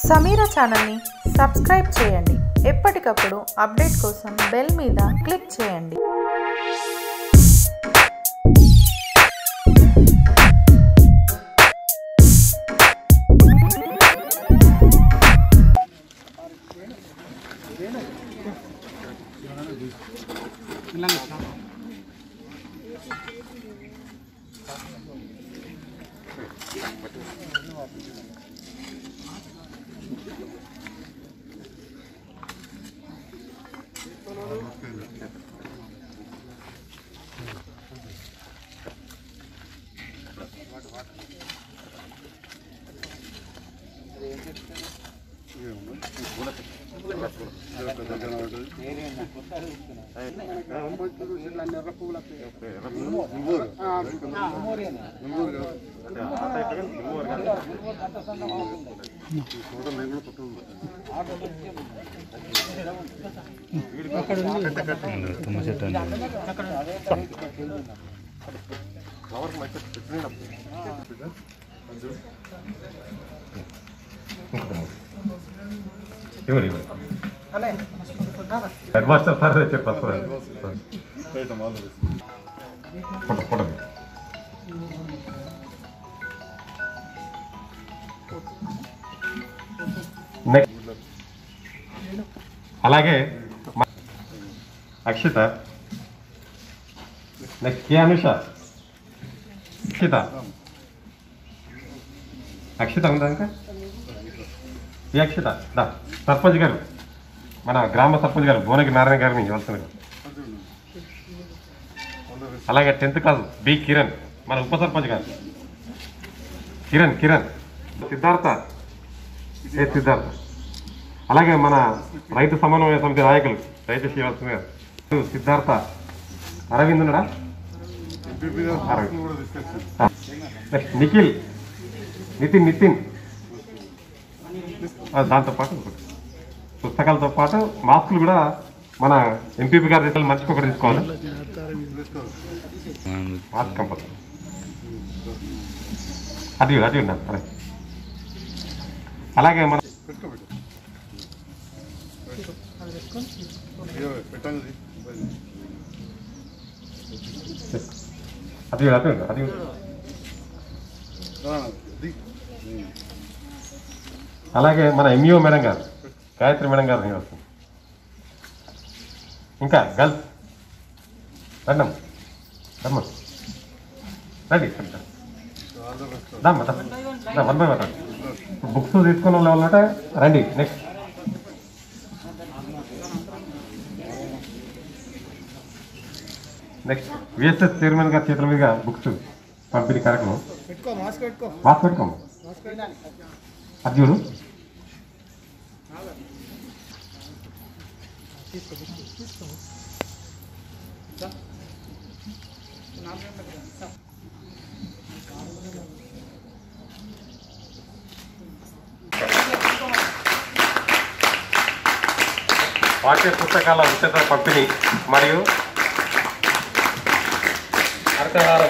సమీరా ఛానల్ని సబ్స్క్రైబ్ చేయండి ఎప్పటికప్పుడు అప్డేట్ కోసం బెల్ మీద క్లిక్ చేయండి తుమ్మ చెట్టు అండి ఇవ్వండి ఇవ్వండి హెడ్ మాస్టర్ సార్ చెప్పారు ఫోటో ఫోటో నెక్స్ట్ అలాగే మ- అక్షిత నెక్స్ట్ కే అనుష అక్షిత అక్షిత ఉందా ఇంకా ఏ అక్షిత దా సర్పంచ్ గారు మన గ్రామ సర్పంచ్ గారు భువనగిరి నారాయణ గారిని ఇవ్వాల్సిందిగా అలాగే టెన్త్ క్లాస్ బి కిరణ్ మన ఉప సర్పంచ్ గారు కిరణ్ కిరణ్ సిద్ధార్థ ఏ సిద్ధార్థ అలాగే మన రైతు సమన్వయ సమితి నాయకులు రైతు శ్రీవాల్సిందిగా సిద్ధార్థ అరవింద్ ఉన్నాడా అరవింద్ ఆ. నెక్స్ట్ నిఖిల్ నితిన్ నితిన్ ఆ, దాంతో పాటు ఒకటి. పుస్తకాలతో పాటు మాస్కులు కూడా మన ఎంపీపీ గారి దగ్గర మంచికి ఒకటి తీసుకోవాలి మాస్క్ కంపల్సరీ అది అది ఉన్నాను అదే అలాగే మన అది అది ఉంది, అది ఉంది. అలాగే మన ఎంఈఓ మేడం గారు గాయత్రి మేడం గారు వస్తుంది ఇంకా గర్ల్స్ రండి రమ్మ రండి దమ్మ వన్ బై వన్ బుక్స్ తీసుకున్న వాళ్ళు ఎవరంటే రండి నెక్స్ట్ నెక్స్ట్ విఎస్ఎస్ చైర్మన్ గారి చేతుల మీదుగా బుక్స్ పంపిణీ కార్యక్రమం మాస్క్ పెట్టుకోము అది చూడు పాఠ్య పుస్తకాల ఉచిత పంపిణీ మరియు అర్థహారం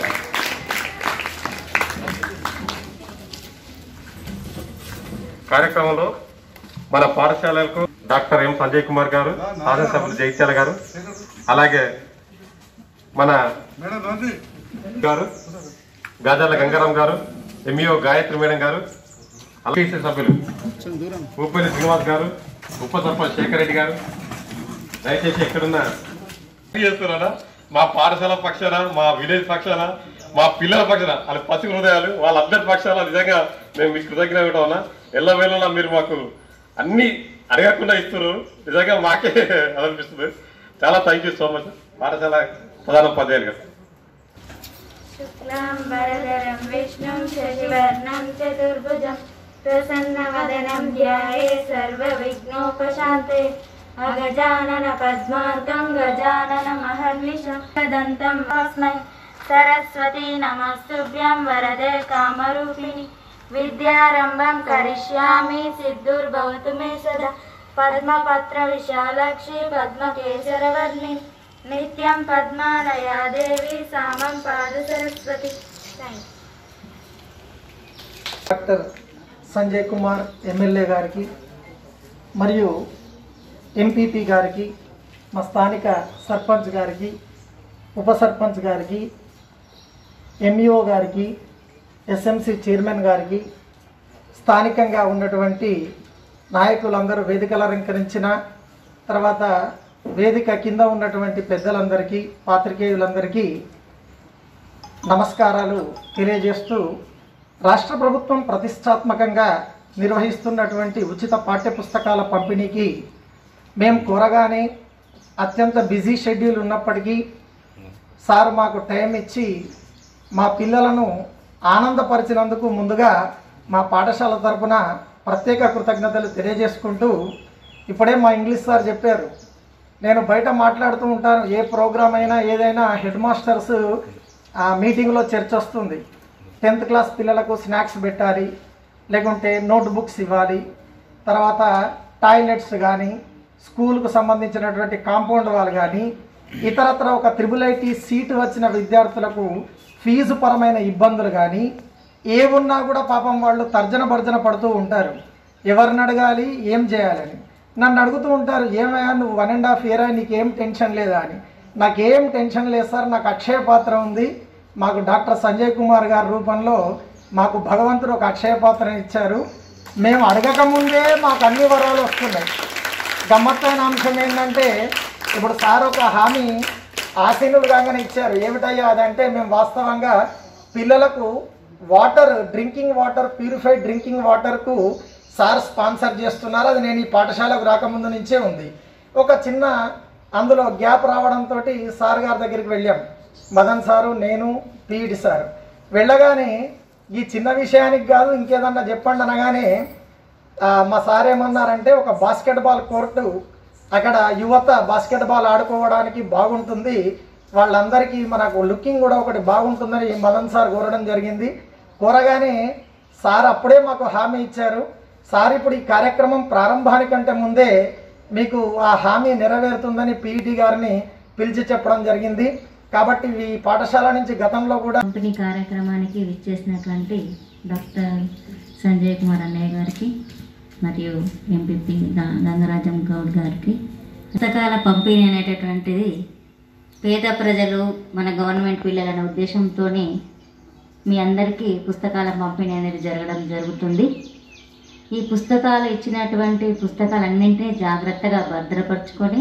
కార్యక్రమంలో మన పాఠశాలలకు డాక్టర్ ఎం సంజయ్ కుమార్ గారు శాసనసభ్యులు జైత్యాల గారు అలాగే మన గారు గాజాల గంగారాం గారు ఎంఈఓ గాయత్రి మేడం గారు అలాగే సభ్యులు ఊపల్లి శ్రీనివాస్ గారు ఉప సర్పంచ్ శేఖర్ రెడ్డి గారు దయచేసి ఎక్కడున్నా చేస్తున్నారా మా పాఠశాల పక్షాన మా విలేజ్ పక్షాన మా పిల్లల పక్షాన వాళ్ళ పసి హృదయాలు వాళ్ళందరి పక్షాన నిజంగా మేము మీకు కృతజ్ఞత ఉన్నా ఎల్లవేళలా మీరు మాకు అన్ని అడగకుండా ఇస్తున్నారు నిజంగా మాకే అనిపిస్తుంది చాలా థ్యాంక్ యూ సో మచ్ పాఠశాల ప్రధాన ఉపాధ్యాయులు గారు शुक्लां वरदरं विष्णुं शशिवर्णं चतुर्भुजं प्रसन्नवदनं ध्याये सर्वविघ्नोपशान्ते अगजानन पद्मार्कं गजाननमहर्निशं तदन्तं अस्मै सरस्वती नमस्तुभ्यं वरदे कामरूपिणि विद्यारम्भं करिष्यामि सिद्धुर्भवतु मे सदा पद्मपत्रविशालक्षी पद्मकेसरवर्णि नित्यं पद्मालया देवी सामं पाद सरस्वती Thank you. Doctor Sanjay Kumar MLA గారికి మరియు ఎంపీపీ గారికి మా స్థానిక సర్పంచ్ గారికి ఉప సర్పంచ్ గారికి ఎంఈఓ గారికి ఎస్ఎంసి చైర్మన్ గారికి స్థానికంగా ఉన్నటువంటి నాయకులందరూ వేదికలు అలంకరించిన తర్వాత వేదిక కింద ఉన్నటువంటి పెద్దలందరికీ పాత్రికేయులందరికీ నమస్కారాలు తెలియజేస్తూ రాష్ట్ర ప్రభుత్వం ప్రతిష్టాత్మకంగా నిర్వహిస్తున్నటువంటి ఉచిత పాఠ్యపుస్తకాల పంపిణీకి మేము కోరగానే అత్యంత బిజీ షెడ్యూల్ ఉన్నప్పటికీ సార్ మాకు టైం ఇచ్చి మా పిల్లలను ఆనందపరిచినందుకు ముందుగా మా పాఠశాల తరపున ప్రత్యేక కృతజ్ఞతలు తెలియజేసుకుంటూ ఇప్పుడే మా ఇంగ్లీష్ సార్ చెప్పారు నేను బయట మాట్లాడుతూ ఉంటాను ఏ ప్రోగ్రామ్ అయినా ఏదైనా హెడ్ మాస్టర్స్ ఆ మీటింగ్లో చర్చ వస్తుంది టెన్త్ క్లాస్ పిల్లలకు స్నాక్స్ పెట్టాలి లేకుంటే నోట్ బుక్స్ ఇవ్వాలి తర్వాత టాయిలెట్స్ కానీ స్కూల్కు సంబంధించినటువంటి కాంపౌండ్ వాళ్ళు కానీ ఇతరత్ర ఒక త్రిబుల్ ఐటీ సీటు వచ్చిన విద్యార్థులకు ఫీజు పరమైన ఇబ్బందులు కానీ ఏ ఉన్నా కూడా పాపం వాళ్ళు తర్జన భర్జన పడుతూ ఉంటారు ఎవరిని అడగాలి ఏం చేయాలని నన్ను అడుగుతూ ఉంటారు ఏమయ్యా నువ్వు వన్ అండ్ హాఫ్ ఇయర్ నీకేం టెన్షన్ లేదా అని నాకేం టెన్షన్ లేదు సార్ నాకు అక్షయ పాత్ర ఉంది మాకు డాక్టర్ సంజయ్ కుమార్ గారి రూపంలో మాకు భగవంతుడు ఒక అక్షయ పాత్రని ఇచ్చారు మేము అడగక ముందే మాకు అన్ని వరాలు వస్తున్నాయి గమ్మత్తైన అంశం ఏంటంటే ఇప్పుడు సార్ ఒక హామీ ఆశీనులు కాగానే ఇచ్చారు ఏమిటయ్యా అదంటే మేము వాస్తవంగా పిల్లలకు water drinking water purified drinking వాటర్కు సార్ స్పాన్సర్ చేస్తున్నారు అది నేను ఈ పాఠశాలకు రాకముందు నుంచే ఉంది ఒక చిన్న అందులో గ్యాప్ రావడంతో సార్ గారి దగ్గరికి వెళ్ళాం మదన్ సారు నేను పీఈడి సార్ వెళ్ళగానే ఈ చిన్న విషయానికి కాదు ఇంకేదన్నా చెప్పండి అనగానే ఆ, మా సార్ ఏమన్నారంటే ఒక బాస్కెట్బాల్ కోర్టు అక్కడ యువత బాస్కెట్బాల్ ఆడుకోవడానికి బాగుంటుంది వాళ్ళందరికీ మనకు లుకింగ్ కూడా ఒకటి బాగుంటుందని మదన్ సార్ కోరడం జరిగింది కోరగానే సార్ అప్పుడే మాకు హామీ ఇచ్చారు సార్ ఇప్పుడు ఈ కార్యక్రమం ప్రారంభానికంటే ముందే మీకు ఆ హామీ నెరవేరుతుందని పీఈటీ గారిని పిలిచి చెప్పడం జరిగింది కాబట్టి ఈ పాఠశాల నుంచి గతంలో కూడా పంపిణీ కార్యక్రమానికి విచ్చేసినటువంటి డాక్టర్ సంజయ్ కుమార్ అన్నయ్య గారికి మరియు ఎంపీపీ గా- గంగరాజం గౌడ్ గారికి పుస్తకాల పంపిణీ అనేటటువంటిది పేద ప్రజలు మన గవర్నమెంట్ పిల్లలనే ఉద్దేశంతో మీ అందరికీ పుస్తకాల పంపిణీ అనేది జరగడం జరుగుతుంది ఈ పుస్తకాలు ఇచ్చినటువంటి పుస్తకాలన్నింటినీ జాగ్రత్తగా భద్రపరుచుకొని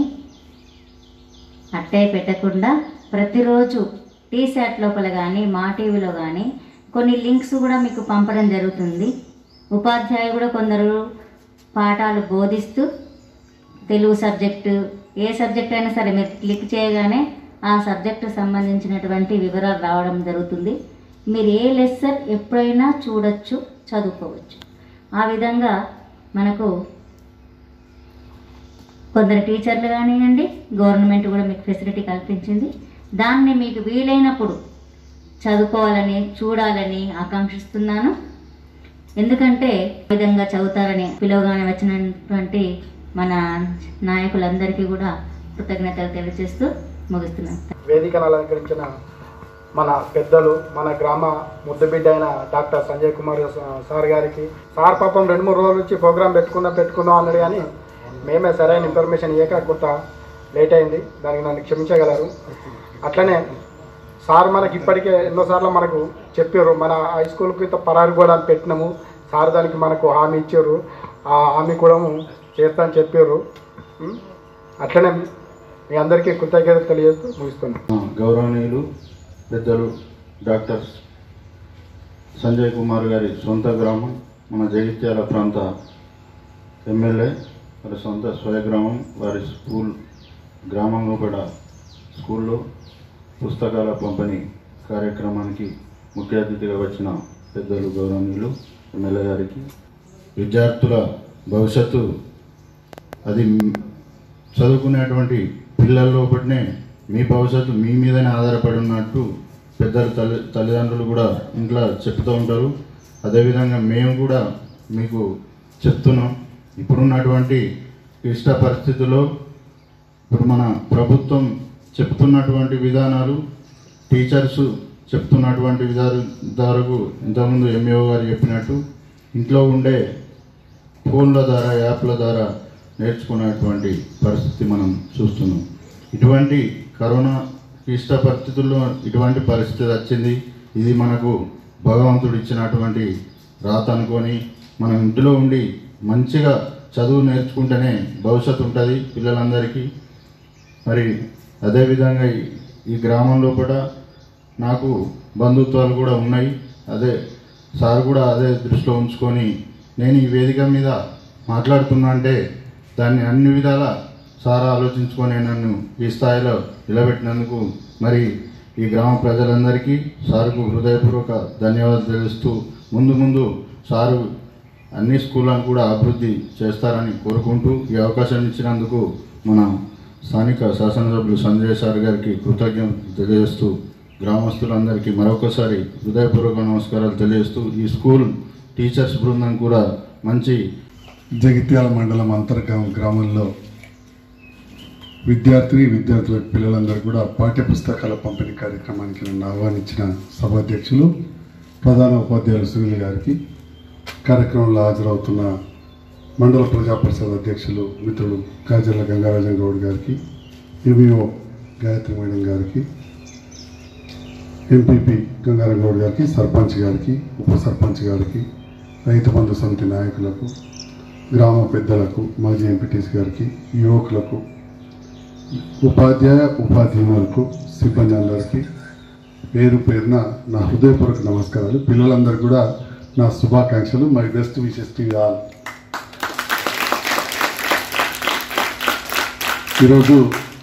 అట్టే పెట్టకుండా ప్రతిరోజు టీ శాట్ లోపల కానీ మా టీవీలో కానీ కొన్ని లింక్స్ కూడా మీకు పంపడం జరుగుతుంది ఉపాధ్యాయులు కూడా కొందరు పాఠాలు బోధిస్తూ తెలుగు సబ్జెక్టు ఏ సబ్జెక్ట్ అయినా సరే మీరు క్లిక్ చేయగానే ఆ సబ్జెక్టు సంబంధించినటువంటి వివరాలు రావడం జరుగుతుంది మీరు ఏ లెసన్ ఎప్పుడైనా చూడొచ్చు చదువుకోవచ్చు ఆ విధంగా మనకు కొందరు టీచర్లు కానివ్వండి గవర్నమెంట్ కూడా మీకు ఫెసిలిటీ కల్పించింది దాన్ని మీకు వీలైనప్పుడు చదువుకోవాలని చూడాలని ఆకాంక్షిస్తున్నాను ఎందుకంటే ఈ విధంగా చదువుతారని పిలువగానే వచ్చినటువంటి మన నాయకులందరికీ కూడా కృతజ్ఞతలు తెలియజేస్తూ ముగిస్తున్నాను వేదికను అలంకరించిన మన పెద్దలు మన గ్రామ ముద్దుబిడ్డ అయిన డాక్టర్ సంజయ్ కుమార్ సా- సార్ గారికి సార్ పాపం రెండు మూడు రోజుల నుంచి ప్రోగ్రామ్ పెట్టుకుందాం పెట్టుకుందాం అన్నాడు కానీ మేమే సరైన ఇన్ఫర్మేషన్ ఇవ్వక కొంత లేట్ అయింది దానికి నన్ను క్షమించగలరు అట్లనే సార్ మనకి ఇప్పటికే ఎన్నోసార్లు మనకు చెప్పారు మన హై స్కూల్కి ఇంత పరారు కూడా అని పెట్టినాము సార్ దానికి మనకు హామీ ఇచ్చారు ఆ హామీ కూడా చేస్తా అని చెప్పారు ఉం? అట్లనే మీ అందరికీ కృతజ్ఞత తెలియజేస్తూ ముగిస్తున్నాను గౌరవనీయులు పెద్దలు డాక్టర్ సంజయ్ కుమార్ గారి సొంత గ్రామం మన జగిత్యాల ప్రాంత ఎమ్మెల్యే వారి సొంత స్వయగ్రామం వారి స్కూల్ గ్రామంలో కూడా స్కూల్లో పుస్తకాల పంపిణీ కార్యక్రమానికి ముఖ్య అతిథిగా వచ్చిన పెద్దలు గౌరవనీయులు ఎమ్మెల్యే గారికి విద్యార్థుల భవిష్యత్తు అది చదువుకునేటువంటి పిల్లల లోపటినే మీ భవిష్యత్తు మీ మీదనే ఆధారపడి ఉన్నట్టు పెద్దలు తల్లి తల్లిదండ్రులు కూడా ఇంట్లో చెప్తూ ఉంటారు అదేవిధంగా మేము కూడా మీకు చెప్తున్నాం ఇప్పుడున్నటువంటి క్లిష్ట పరిస్థితుల్లో ఇప్పుడు మన ప్రభుత్వం చెప్తున్నటువంటి విధానాలు టీచర్స్ చెప్తున్నటువంటి విధానాలకు ఇంతకుముందు ఎంఈఓ గారు చెప్పినట్టు ఇంట్లో ఉండే ఫోన్ల ద్వారా యాప్ల ద్వారా నేర్చుకునేటువంటి పరిస్థితి మనం చూస్తున్నాం ఇటువంటి కరోనా ఇష్ట పరిస్థితుల్లో ఇటువంటి పరిస్థితి వచ్చింది ఇది మనకు భగవంతుడు ఇచ్చినటువంటి రాత అనుకొని మనం ఇంట్లో ఉండి మంచిగా చదువు నేర్చుకుంటేనే భవిష్యత్తు ఉంటుంది పిల్లలందరికీ మరి అదేవిధంగా ఈ- ఈ గ్రామంలో కూడా నాకు బంధుత్వాలు కూడా ఉన్నాయి అదే సార్ కూడా అదే దృష్టిలో ఉంచుకొని నేను ఈ వేదిక మీద మాట్లాడుతున్నా అంటే దాన్ని అన్ని విధాల సార్ ఆలోచించుకొని నన్ను ఈ స్థాయిలో నిలబెట్టినందుకు మరి ఈ గ్రామ ప్రజలందరికీ సార్కు హృదయపూర్వక ధన్యవాదాలు తెలుస్తూ ముందు ముందు సారు అన్ని స్కూళ్ళను కూడా అభివృద్ధి చేస్తారని కోరుకుంటూ ఈ అవకాశం ఇచ్చినందుకు మన స్థానిక శాసనసభ్యులు సంజయ్ సార్ గారికి కృతజ్ఞతలు తెలియజేస్తూ గ్రామస్తులందరికీ మరొకసారి హృదయపూర్వక నమస్కారాలు తెలియజేస్తూ ఈ స్కూల్ టీచర్స్ బృందం కూడా మంచి జగిత్యాల మండలం అంతర్గ్రామ గ్రామంలో విద్యార్థిని విద్యార్థుల పిల్లలందరూ కూడా పాఠ్య పుస్తకాల పంపిణీ కార్యక్రమానికి నన్ను ఆహ్వానించిన సభాధ్యక్షులు ప్రధాన ఉపాధ్యాయులు సునీల్ గారికి కార్యక్రమంలో హాజరవుతున్న మండల ప్రజా పరిషత్ అధ్యక్షులు మిత్రుడు కాజర్ల గంగారాజన్ గౌడ్ గారికి ఎంఈఓ గాయత్రి మేడం గారికి ఎంపీపీ గంగారం గౌడ్ గారికి సర్పంచ్ గారికి ఉప సర్పంచ్ గారికి రైతు బంధు సమితి నాయకులకు గ్రామ పెద్దలకు మాజీ ఎంపీటీసీ గారికి యువకులకు ఉపాధ్యాయ ఉపాధ్యాయులకు సిబ్బంది అందరికీ పేరు పేరున నా హృదయపూర్వక నమస్కారాలు పిల్లలందరూ కూడా నా శుభాకాంక్షలు my best wishes to all ఈరోజు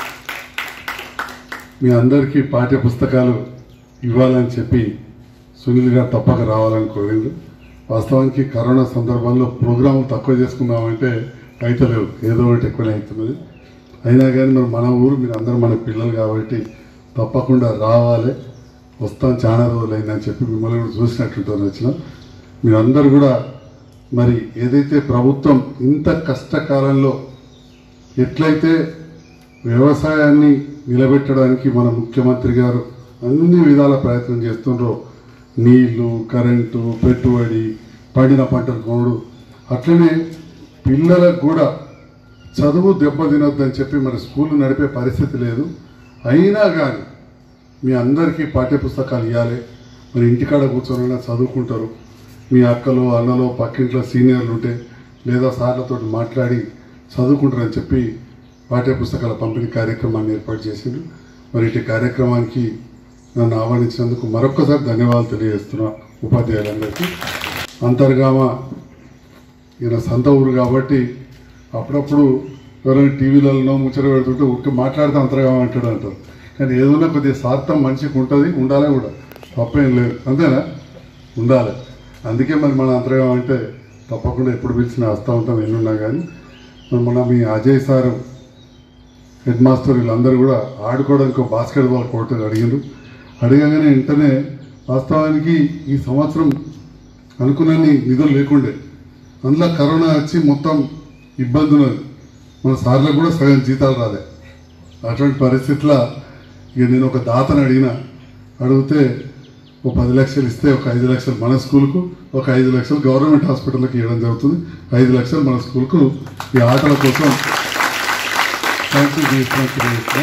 మీ అందరికీ పాఠ్య పుస్తకాలు ఇవ్వాలని చెప్పి సునీల్ గారు తప్పక రావాలని కోరిండు వాస్తవానికి కరోనా సందర్భంలో ప్రోగ్రాములు తక్కువ చేసుకున్నామంటే అయితలేవు ఏదో ఒకటి ఎక్కువనే అవుతున్నది అయినా కానీ మరి మన ఊరు మీరు అందరూ మన పిల్లలు కాబట్టి తప్పకుండా రావాలి వస్తాం చాలా రోజులు అయిందని చెప్పి మిమ్మల్ని కూడా చూసినట్టుంటారు వచ్చిన మీరందరూ కూడా మరి ఏదైతే ప్రభుత్వం ఇంత కష్టకాలంలో ఎట్లయితే వ్యవసాయాన్ని నిలబెట్టడానికి మన ముఖ్యమంత్రి గారు అన్ని విధాల ప్రయత్నం చేస్తుండ్రో నీళ్లు కరెంటు పెట్టుబడి పండిన పంటలు కొనుడు అట్లనే పిల్లలకు కూడా చదువు దెబ్బతినొద్దని చెప్పి మరి స్కూల్ నడిపే పరిస్థితి లేదు అయినా కానీ మీ అందరికీ పాఠ్యపుస్తకాలు ఇవ్వాలి మరి ఇంటికాడ కూర్చొని చదువుకుంటారు మీ అక్కలో అన్నలో పక్కింట్లో సీనియర్లు ఉంటే లేదా సార్లతో మాట్లాడి చదువుకుంటారని చెప్పి పాఠ్యపుస్తకాల పంపిణీ కార్యక్రమాన్ని ఏర్పాటు చేసిండ్రు మరి ఇటు కార్యక్రమానికి నన్ను ఆహ్వానించినందుకు మరొక్కసారి ధన్యవాదాలు తెలియజేస్తున్నా ఉపాధ్యాయులందరికీ అంతర్గామ ఈయన సొంత ఊరు కాబట్టి అప్పుడప్పుడు ఎవరైనా టీవీలలో ముచ్చట పెడుతుంటే ఉట్టి మాట్లాడితే అంతర్గామ అంటాడు అంటారు కానీ ఏదైనా కొద్దిగా స్వార్థం మనిషికి ఉంటుంది ఉండాలి కూడా తప్పేం లేదు అంతేనా ఉండాలి అందుకే మరి మన అంతర్గామ అంటే తప్పకుండా ఎప్పుడు పిలిచినా వస్తూ ఉంటాం ఎన్నున్నా కానీ మరి మన మీ అజయ్ సారు హెడ్ మాస్టర్ వీళ్ళందరూ కూడా ఆడుకోవడానికి ఒక బాస్కెట్ బాల్ కోర్టు అడిగిండ్రు అడగగానే వెంటనే వాస్తవానికి ఈ సంవత్సరం అనుకున్నన్ని నిధులు లేకుండే అందులో కరోనా వచ్చి మొత్తం ఇబ్బంది ఉన్నది మన సార్లకు కూడా సగం జీతాలు రాలే అటువంటి పరిస్థితుల్లో ఇక నేను ఒక దాతను అడిగిన అడిగితే ఒక పది లక్షలు ఇస్తే ఒక ఐదు లక్షలు మన స్కూల్కు ఒక ఐదు లక్షలు గవర్నమెంట్ హాస్పిటల్కి ఇవ్వడం జరుగుతుంది ఐదు లక్షలు మన స్కూల్కు ఈ ఆటల కోసం శాంక్షన్ చేస్తున్నాం తెలియజేస్తున్నాం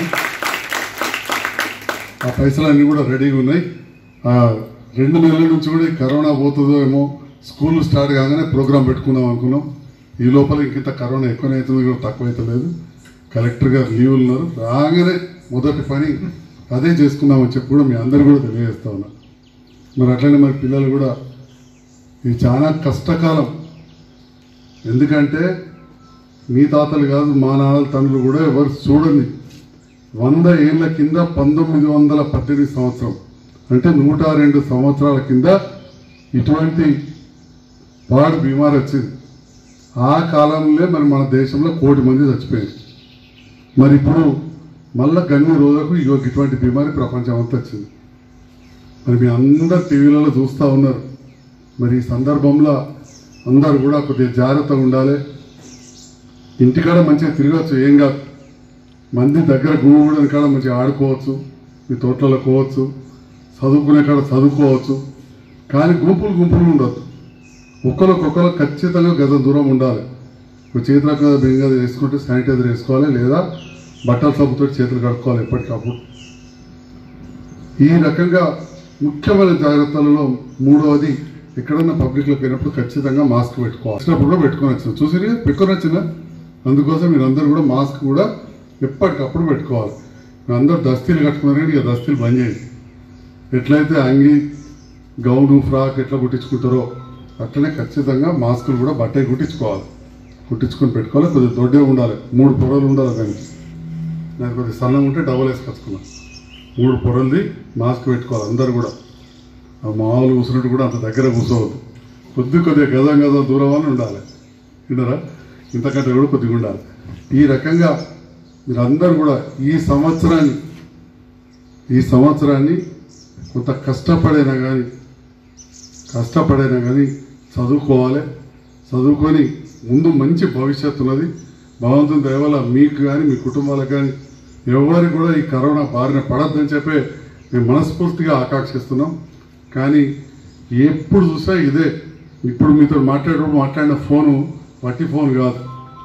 ఆ పైసలన్నీ కూడా రెడీగా ఉన్నాయి ఆ రెండు నెలల నుంచి కూడా ఈ కరోనా పోతుందో ఏమో స్కూల్ స్టార్ట్ కాగానే ప్రోగ్రాం పెట్టుకుందాం అనుకున్నాం ఈ లోపల ఇంకింత కరోనా ఎక్కువనే అవుతుంది కూడా తక్కువ లేదు కలెక్టర్ గారు లీవ్ ఉన్నారు రాగానే మొదటి పని అదే చేసుకుందామని చెప్పి కూడా మీ అందరు కూడా తెలియజేస్తా ఉన్నా మరి అట్లనే మరి పిల్లలు కూడా ఇది చాలా కష్టకాలం ఎందుకంటే మీ తాతలు కాదు మా నాన్నల తండ్రులు కూడా ఎవరు చూడండి వంద ఏళ్ల కింద పంతొమ్మిది వందల పద్దెనిమిది సంవత్సరం అంటే నూట రెండు సంవత్సరాల కింద ఇటువంటి పాడు బీమార్ వచ్చింది ఆ కాలంలో మరి మన దేశంలో కోటి మంది చచ్చిపోయింది మరి ఇప్పుడు మళ్ళా గన్ని రోజులకు ఇగో ఇటువంటి బీమారి ప్రపంచం అంతా వచ్చింది మరి మీ అందరు టీవీలలో చూస్తూ ఉన్నారు మరి ఈ సందర్భంలో అందరు కూడా కొద్దిగా జాగ్రత్తగా ఉండాలి ఇంటికాడ మంచిగా తిరగచ్చు ఏం కాదు మంది దగ్గర గుమ్మడి కాడ మంచిగా ఆడుకోవచ్చు మీ తోటలలో పోవచ్చు చదువుకునే కాడ చదువుకోవచ్చు కానీ గుంపులు గుంపులు ఉండొద్దు ఒకరికొకరు ఖచ్చితంగా గజం దూరం ఉండాలి ఒక చేతులకు బింగా వేసుకుంటే శానిటైజర్ వేసుకోవాలి లేదా బట్టల సబ్బుతో చేతులు కడుక్కోవాలి ఎప్పటికప్పుడు ఈ రకంగా ముఖ్యమైన జాగ్రత్తలలో మూడవది ఎక్కడన్నా పబ్లిక్లో పోయినప్పుడు ఖచ్చితంగా మాస్క్ పెట్టుకోవాలి వచ్చినప్పుడు కూడా పెట్టుకొని వచ్చిన చూసి పెట్టుకొని వచ్చిన అందుకోసం మీరు అందరూ కూడా మాస్క్ కూడా ఎప్పటికప్పుడు పెట్టుకోవాలి మీరు అందరూ దస్తీలు కట్టుకున్నారు కానీ ఇక దస్తీలు బంద్ చేయండి ఎట్లయితే అంగి గౌను ఫ్రాక్ ఎట్లా కుట్టించుకుంటారో అట్లనే ఖచ్చితంగా మాస్కులు కూడా బట్టే కుట్టించుకోవాలి కుట్టించుకొని పెట్టుకోవాలి కొద్దిగా దొడ్డే ఉండాలి మూడు పొరలు ఉండాలి దానికి నేను కొద్దిగా సన్నం ఉంటే డబల్ వేసుకొచ్చుకున్నాను మూడు పొరలది మాస్క్ పెట్టుకోవాలి అందరు కూడా ఆ మామూలు కూర్చున్నట్టు కూడా అంత దగ్గర కూర్చోవద్దు కొద్ది కొద్దిగా గజం గజం దూరం అని ఉండాలి విన్నారా ఇంతకంటే కూడా కొద్దిగా ఉండాలి ఈ రకంగా మీరందరూ కూడా ఈ సంవత్సరాన్ని ఈ సంవత్సరాన్ని కొంత కష్టపడైనా కానీ కష్టపడైనా కానీ చదువుకోవాలి చదువుకొని ముందు మంచి భవిష్యత్తు ఉన్నది భగవంతుని దయవల్ల మీకు కానీ మీ కుటుంబాలకు కానీ ఎవరికి కూడా ఈ కరోనా బారిన పడద్దని చెప్పే మేము మనస్ఫూర్తిగా ఆకాంక్షిస్తున్నాం కానీ ఎప్పుడు చూసా ఇదే ఇప్పుడు మీతో మాట్లాడేటప్పుడు మాట్లాడిన ఫోను వట్టి ఫోన్ కాదు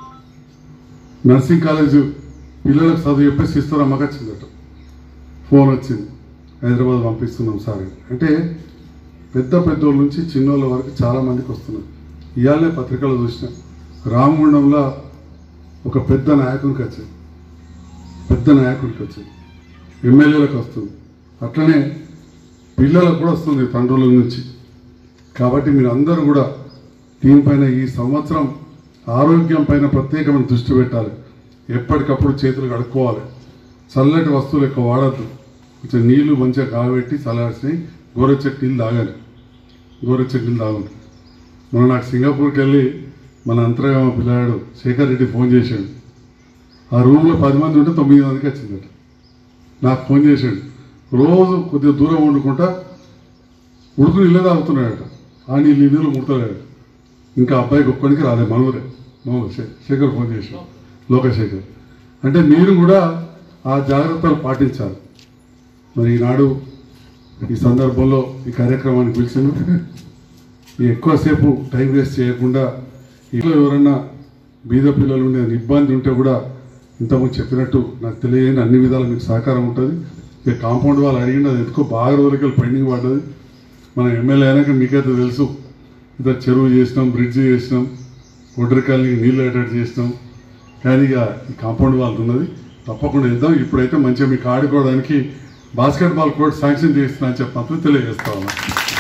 నర్సింగ్ కాలేజ్ పిల్లలకు చదువు చెప్పేసి ఇస్తారు అమ్మకి వచ్చిందట ఫోన్ వచ్చింది హైదరాబాద్ పంపిస్తున్నాం సార్ అంటే పెద్ద పెద్దోళ్ళ నుంచి చిన్నోళ్ళ వరకు చాలా మందికి వస్తున్నారు ఇవాళనే పత్రికలో చూసిన రామగుండంలో ఒక పెద్ద నాయకునికి వచ్చింది పెద్ద నాయకుడికి వచ్చింది ఎమ్మెల్యేలకు వస్తుంది అట్లనే పిల్లలకు కూడా వస్తుంది తండ్రుల నుంచి కాబట్టి మీరు అందరూ కూడా దీనిపైన ఈ సంవత్సరం ఆరోగ్యం పైన ప్రత్యేకమైన దృష్టి పెట్టాలి ఎప్పటికప్పుడు చేతులు కడుక్కోవాలి చల్లటి వస్తువులు ఎక్కువ వాడద్దు కొంచెం నీళ్లు మంచిగా కాగబెట్టి చల్లార్చినాయి గోరెచ్చటి నీళ్ళు తాగాలి గోరెచ్చటి నీళ్ళు తాగండి మొన్న నాకు సింగపూర్కి వెళ్ళి మన అంతర్గామ పిల్లాడు శేఖర్ రెడ్డి ఫోన్ చేశాడు ఆ రూమ్లో పది మంది ఉంటే తొమ్మిది మందికి వచ్చిందట నాకు ఫోన్ చేశాడు రోజు కొద్దిగా దూరం వండుకుంటా ఉడుకు నీళ్ళే తాగుతున్నాడట ఆ నీళ్ళు ఈ నీళ్ళు ముడతాడు ఇంకా అబ్బాయికి ఒక్కడికి రాలేదు మనవరే మనవరు శే- శేఖర్ ఫోన్ చేశాడు లోకశేఖర్ అంటే మీరు కూడా ఆ జాగ్రత్తలు పాటించాలి మరి ఈనాడు ఈ సందర్భంలో ఈ కార్యక్రమాన్ని పిలిచిన ఈ ఎక్కువసేపు టైం వేస్ట్ చేయకుండా ఇంట్లో ఎవరన్నా బీద పిల్లలు ఉండే ఇబ్బంది ఉంటే కూడా ఇంతకుముందు చెప్పినట్టు నాకు తెలియని అన్ని విధాలు మీకు సహకారం ఉంటుంది ఇక కాంపౌండ్ వాళ్ళు అడిగింది అది ఎందుకో బాగా రోజులకి పెండింగ్ పడ్డది మన ఎమ్మెల్యే అయినాక మీకైతే తెలుసు ఇదో చెరువు చేసినాం బ్రిడ్జ్ చేసినాం ఒడ్రికాలకి నీళ్ళు అయ్యేటట్టు చేసినాం కానీ ఇక ఈ కాంపౌండ్ వాళ్ళు ఉన్నది తప్పకుండా ఇద్దాం ఇప్పుడైతే మంచిగా మీకు ఆడుకోవడానికి బాస్కెట్ బాల్ కోర్ట్ శాంక్షన్ చేస్తున్నా అని చెప్పి మాత్రం తెలియజేస్తా ఉన్నా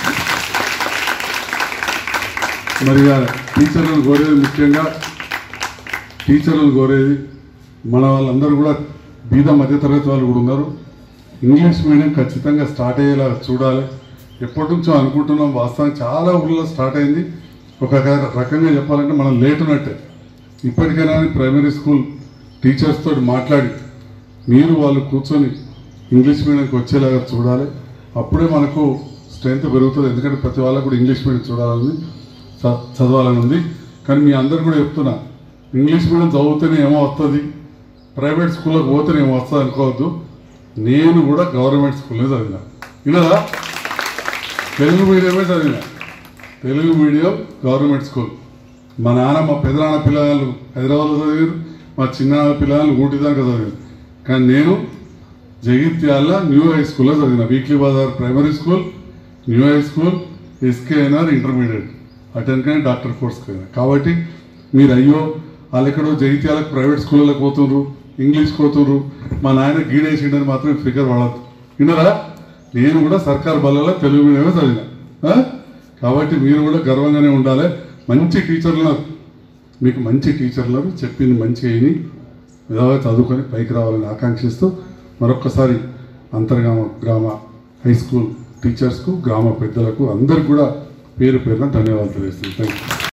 మరి ఇక టీచర్లను కోరేది ముఖ్యంగా టీచర్లను కోరేది మన వాళ్ళందరూ కూడా బీద మధ్యతరగతి వాళ్ళు కూడా ఉన్నారు ఇంగ్లీష్ మీడియం ఖచ్చితంగా స్టార్ట్ అయ్యేలా చూడాలి ఎప్పటి నుంచో అనుకుంటున్నాం వాస్తవానికి చాలా ఊళ్ళో స్టార్ట్ అయింది ఒక రకంగా చెప్పాలంటే మనం లేట్ ఉన్నట్టే ఇప్పటికైనా ప్రైమరీ స్కూల్ టీచర్స్ తోటి మాట్లాడి మీరు వాళ్ళు కూర్చొని ఇంగ్లీష్ మీడియంకి వచ్చేలాగా చూడాలి అప్పుడే మనకు స్ట్రెంత్ పెరుగుతుంది ఎందుకంటే ప్రతి వాళ్ళకు కూడా ఇంగ్లీష్ మీడియం చూడాలని చ- చదవాలని ఉంది కానీ మీ అందరు కూడా చెప్తున్నా ఇంగ్లీష్ మీడియం చదివితేనే ఏమో వస్తుంది ప్రైవేట్ స్కూల్లోకి పోతేనే ఏమో వస్తుంది అనుకోవద్దు నేను కూడా గవర్నమెంట్ స్కూల్లో చదివినా వినదా తెలుగు మీడియమే చదివినా తెలుగు మీడియం గవర్నమెంట్ స్కూల్ మా నాన్న మా పెదనాన్న పిల్లలు హైదరాబాద్లో చదివారు మా చిన్నాన్న పిల్లలు ఊటి దాకా చదివారు కానీ నేను జగిత్యాల న్యూ హై స్కూల్లో చదివిన weekly bazaar primary school new high school SKNR intermediate attend కానీ డాక్టర్ కోర్స్కి అయినా కాబట్టి మీరు అయ్యో వాళ్ళు ఎక్కడో జగిత్యాలకు ప్రైవేట్ స్కూళ్ళకి పోతుండ్రు ఇంగ్లీష్ పోతుండ్రు మా నాయన గీడేసిండని మాత్రం ఫిగర్ వాడద్దు విన్నరా నేను కూడా సర్కార్ బల్లలో తెలుగు మీడియమే చదివిన ఆ? కాబట్టి మీరు కూడా గర్వంగానే ఉండాలి మంచి టీచర్లు మీకు మంచి టీచర్లు చెప్పింది మంచి అయిని విధంగా చదువుకొని పైకి రావాలని ఆకాంక్షిస్తూ మరొక్కసారి అంతర్గామ గ్రామ హై స్కూల్ టీచర్స్కు గ్రామ పెద్దలకు అందరికి కూడా పేరు పేరున ధన్యవాదాలు తెలియజేస్తున్నాను థ్యాంక్ యూ